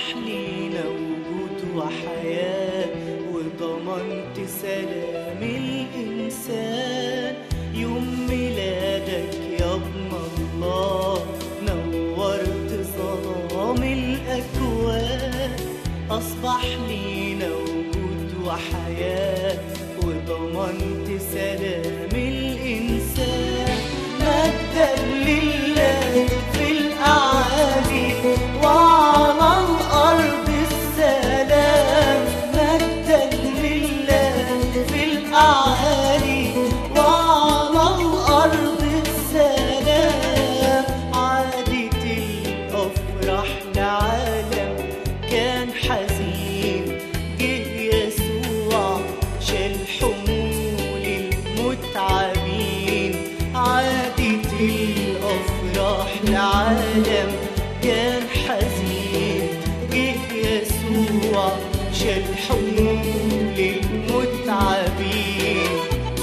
لينا وجود وحياة وضمنت سلام الإنسان يوم ميلادك يا ابن الله نورت ظلام الأكوان أصبح لينا وجود وحياة وضمنت سلام الإنسان مجدا لله في الأعالي وعلى الأرض السلام مجدا لله في الأعالي وعلى الأرض السلام عادت الأفراح لعالم كان حزين جه يسوع شال حمول المتعبين عادت الأفراح لعالم كان حزين جه يسوع شال حمول المتعبين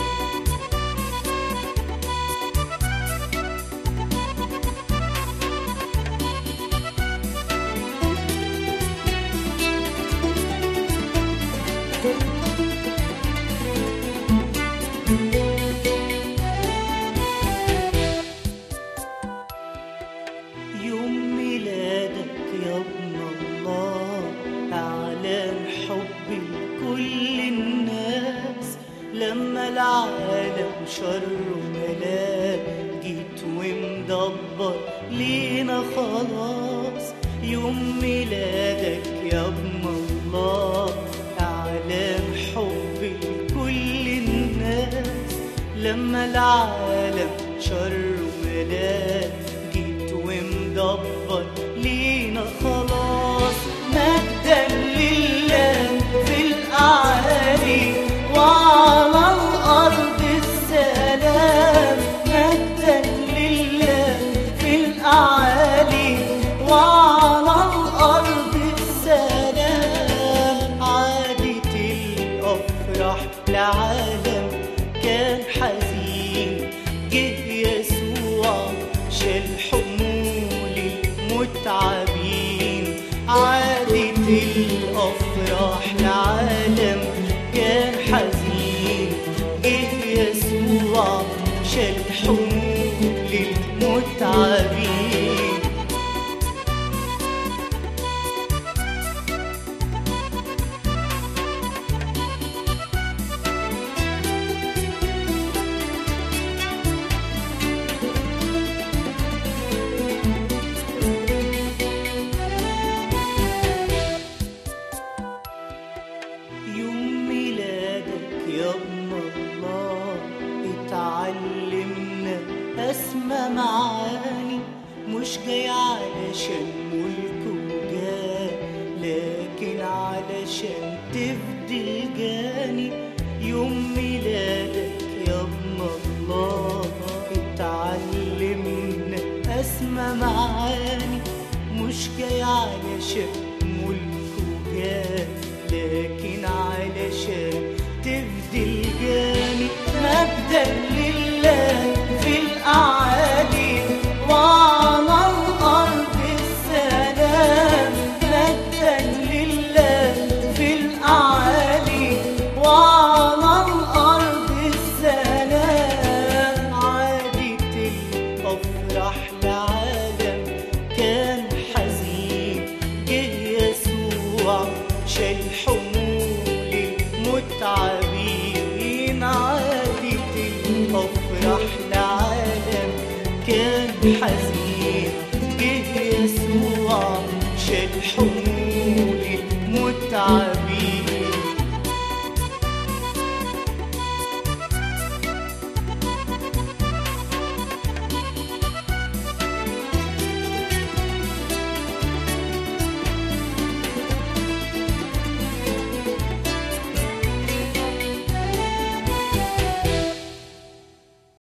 يوم ميلادك يا ابن الله اعلان حب لكل الناس لما العالم شر ملاه جيت ومدبر لينا خلاص يوم ميلادك يا ابن الله اعلان حب لكل الناس لما العالم شر ملاه جيت ومدبر لينا خلاص مجدا لله في الأعالي وعلى الأرض السلام مجدا لله في الأعالي وعلى الأرض السلام عادت الأفراح لعالم كان حزين جه يسوع شال حمول المتعبين عادت الأفراح لعالم كان حزين جه يسوع شال حمول المتعبين يوم ميلادك يا ابن الله اتعلمنا أسمى معاني مش جاي علشان ملك وجاه لكن علشان تفدي الجاني يوم ميلادك يا ابن الله اتعلمنا أسمى معاني مش جاي علشان ملك وجاه لكن علشان تفدي الجاني مجدا لله في الأعالي وعلى الأرض السلام مجدا لله في الأعالي وعلى الأرض السلام عادت الأفراح لعالم كان حزين جه يسوع شال حمول المتعبين عادت الأفراح لعالم كان حزين